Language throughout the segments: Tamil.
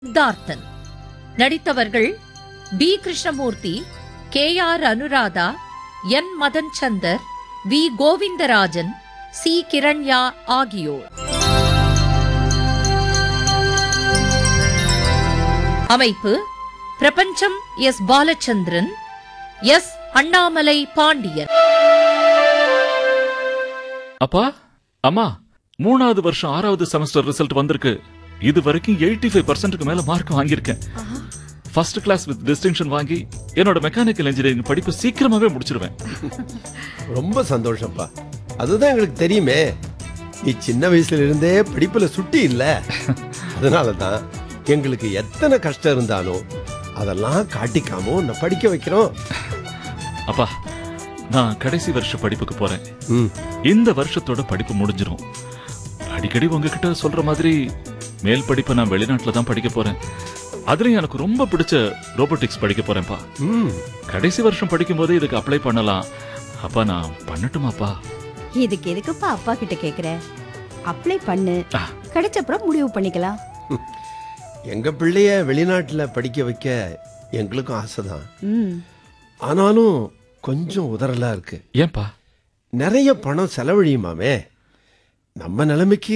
சித்தார்த்தன் நடித்தவர்கள் P Krishnamurthy K R Anuradha N Madan Chandar V Govindarajan C Kiranya ஆகியோர் அமைப்பு பிரபஞ்சம் எஸ் பாலச்சந்திரன் எஸ் அண்ணாமலை பாண்டியன் அப்பா அம்மா மூணாவது வருஷம் ஆறாவது செமஸ்டர் ரிசல்ட் வந்திருக்கு இது வரைக்கும் எயிட்டி ஃபைவ் பர்சன்ட்டுக்கு மேல மார்க் வாங்கியிருக்கேன் ஃபர்ஸ்ட் கிளாஸ் வித் டிஸ்டிங்ஷன் வாங்கி என்னோட மெக்கானிக்கல் இன்ஜினியரிங் படிப்பு சீக்கிரமாவே முடிச்சிருவேன் ரொம்ப சந்தோஷம்ப்பா அதுதான் எங்களுக்கு தெரியுமே நீ சின்ன வயசுல இருந்தே படிப்புல சுட்டி இல்ல அதனால தான் எங்களுக்கு எத்தனை கஷ்டம் இருந்தாலும் அதெல்லாம் காட்டிக்காம உன்னை படிக்க வைக்கிறோம் அப்பா நான் கடைசி வருஷ படிப்புக்கு போறேன் ம் இந்த வருஷத்தோட படிப்பு முடிஞ்சிரும் அடிக்கடி உங்ககிட்ட சொல்ற மாதிரி மேல் படிப்பை நான் வெளிநாட்டுல தான் படிக்க போறேன் அதுலயும் எனக்கு ரொம்ப பிடிச்ச ரோபோட்டிக்ஸ் படிக்க போறேன்ப்பா ம் கடைசி வருஷம் படிக்கும்போது இதுக்கு அப்ளை பண்ணலாம் அப்பா நான் பண்ணட்டுமாப்பா இதுக்கு எதுக்குப்பா அப்பா கிட்ட கேக்குற அப்ளை பண்ணு ஆ. கிடைச்சப்புறம் முடிவு பண்ணிக்கலாம் எங்க பிள்ளைய வெளிநாட்டுல படிக்க வைக்க எங்களுக்கும் ஆசைதான் ம் ஆனாலும் கொஞ்சம் உதறலா இருக்கு ஏன்பா நிறைய பணம் செலவழியுமாமே நம்ம நிலைமைக்கு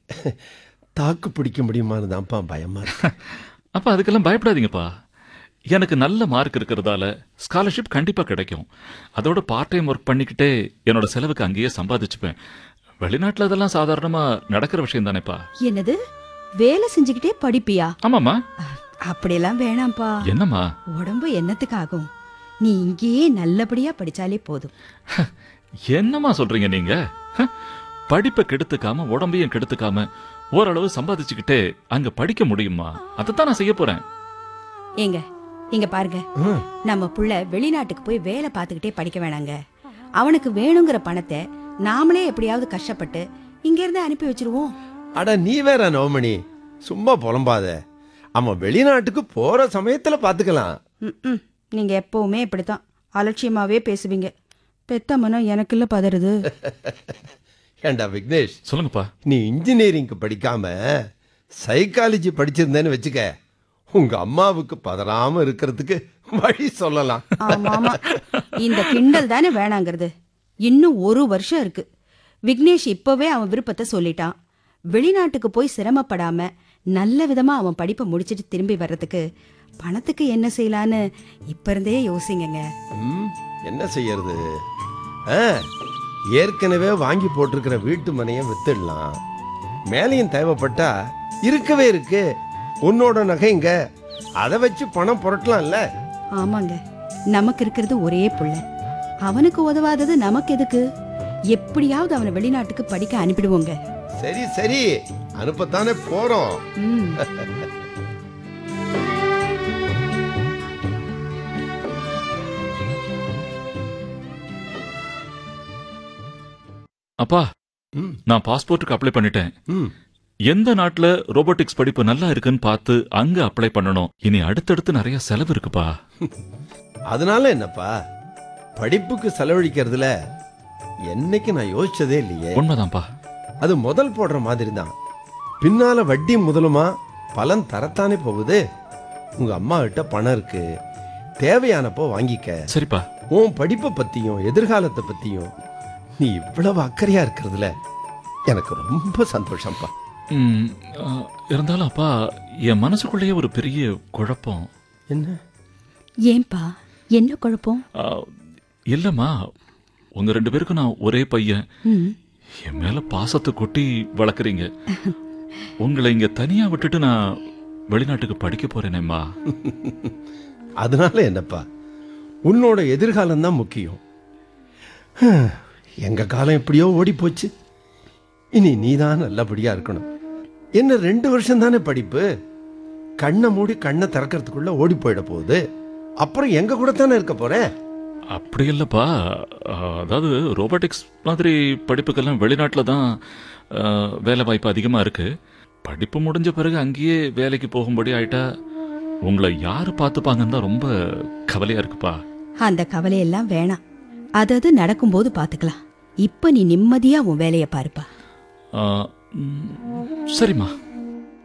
தாக்கு பிடிக்க முடியுமான்னு தான்ப்பா பயமா இருக்கு அப்ப அதுக்கெல்லாம் பயப்படாதீங்கப்பா எனக்கு நல்ல மார்க் இருக்கிறதால ஸ்காலர்ஷிப் கண்டிப்பா கிடைக்கும் அதோட பார்ட் டைம் ஒர்க் பண்ணிக்கிட்டே என்னோட செலவுக்கு அங்கேயே சம்பாதிச்சுப்பேன் வெளிநாட்டுல அதெல்லாம் சாதாரணமா நடக்கிற விஷயம் தானேப்பா என்னது வேலை செஞ்சுக்கிட்டே படிப்பியா ஆமாமா அப்படியெல்லாம் வேணாம்ப்பா என்னம்மா உடம்பு என்னத்துக்கு ஆகும் நீ இங்கேயே நல்லபடியா படிச்சாலே போதும் என்னம்மா சொல்றீங்க நீங்க ஹ, படிப்பை கெடுத்துக்காம உடம்பையும் கெடுத்துக்காம ஓரளவு சம்பாதிச்சுக்கிட்டே அங்க படிக்க முடியுமா அதைத்தான் நான் செய்ய போறேன் ஏங்க இங்க பாருங்க ம். நம்ம புள்ள வெளிநாட்டுக்கு போய் வேலை பார்த்துக்கிட்டே படிக்க வேணாங்க அவனுக்கு வேணுங்கிற பணத்தை நாமளே எப்படியாவது கஷ்டப்பட்டு இங்க இருந்து அனுப்பி வச்சிருவோம் அட நீ வேற நவமணி சும்மா புலம்பாத அவன் வெளிநாட்டுக்கு போற சமயத்துல பாத்துக்கலாம் ம்ம். நீங்க எப்பவுமே இப்படித்தான் அலட்சியமாவே பேசுவீங்க பெத்த மனம் எனக்குள்ள பதறுது ஏண்டா விக்னேஷ் சொல்லுங்கப்பா நீ இன்ஜினியரிங்க்கு படிக்காம சைக்காலஜி படிச்சிருந்தேன்னு வச்சுக்க உங்க அம்மாவுக்கு பதறாம இருக்கிறதுக்கு வழி சொல்லலாம் ஆமா ஆமா இந்த கிண்டல் தானே வேணாங்கிறது இன்னும் ஒரு வருஷம் இருக்கு விக்னேஷ் இப்பவே அவன் விருப்பத்தை சொல்லிட்டான் வெளிநாட்டுக்கு போய் சிரமப்படாம நல்ல விதமா அவன் படிப்பை முடிச்சிட்டு திரும்பி வர்றதுக்கு பணத்துக்கு என்ன செய்யலான்னு இப்ப இருந்தே யோசிங்கங்க ம், என்ன செய்யறது ஆ, ஏற்கனவே வாங்கி போட்டிருக்கிற வீட்டு மனையை வித்துடலாம் மேலையும் தேவைப்பட்டா இருக்கவே இருக்கு உன்னோட நகைங்க அதை வச்சு பணம் புரட்டலாம்ல ஆமாங்க நமக்கு இருக்கிறது ஒரே புள்ள அவனுக்கு உதவாதது நமக்கு எதுக்கு எப்படியாவது அவனை வெளிநாட்டுக்கு படிக்க அனுப்பிடுவோங்க சரி சரி அனுப்பத்தானே போறோம் ம் அப்பா ம், நான் பாஸ்போர்ட்டுக்கு அப்ளை பண்ணிட்டேன் ம். எந்த நாட்டுல ரோபோட்டிக்ஸ் படிப்பு நல்லா இருக்குன்னு பார்த்து அங்க அப்ளை பண்ணணும் இனி அடுத்தடுத்து நிறைய செலவு இருக்குப்பா அதனால என்னப்பா படிப்புக்கு செலவழிக்கிறதுல என்னைக்கு நான் யோசிச்சதே இல்லையே உண்மைதான்ப்பா அது முதல் போடுற மாதிரி தான் பின்னால வட்டி முதலுமா பலன் தரத்தானே போகுது உங்க அம்மா கிட்ட பணம் இருக்கு தேவையானப்போ வாங்கிக்க சரிப்பா உன் படிப்பை பத்தியும் எதிர்காலத்தை பத்தியும் நீ இவ்வளவு அக்கறையா இருக்கிறதுல எனக்கு ரொம்ப சந்தோஷம்ப்பா ம், ஆ, இருந்தாலும் அப்பா என் மனசுக்குள்ளேயே ஒரு பெரிய குழப்பம் என்ன ஏன்பா என்ன குழப்பம் ஆ, இல்லம்மா உங்க ரெண்டு பேருக்கும் நான் ஒரே பையன் ம் என் மேல பாசத்தை கொட்டி வளர்க்குறீங்க உங்களை இங்க தனியா விட்டுட்டு நான் வெளிநாட்டுக்கு படிக்க போறேனேம்மா அதனால என்னப்பா உன்னோட எதிர்காலம் தான் முக்கியம் ஹம், எங்க காலம் எப்படியோ ஓடி போச்சு இனி நீ தான் நல்லபடியா இருக்கணும் என்ன ரெண்டு வருஷம் தானே படிப்பு கண்ணை மூடி கண்ணை திறக்கிறதுக்குள்ள ஓடி போயிட போகுது அப்புறம் எங்க கூட தானே இருக்க போறேன் அப்படி இல்லப்பா ஆ, அதாவது ரோபோட்டிக்ஸ் மாதிரி படிப்புக்கெல்லாம் வெளிநாட்டுல தான் ஆ, வேலை வாய்ப்பு அதிகமா இருக்கு படிப்பு முடிஞ்ச பிறகு அங்கேயே வேலைக்கு போகும்படி ஆயிட்டா உங்களை யாரு பார்த்துப்பாங்கன்னு தான் ரொம்ப கவலையா இருக்குப்பா அந்த கவலையெல்லாம் வேணாம் அதது நடக்கும்போது பாத்துக்கலாம் இப்ப நீ நிம்மதியா உன் வேலைய பாருப்பா ஆ, ம், சரிம்மா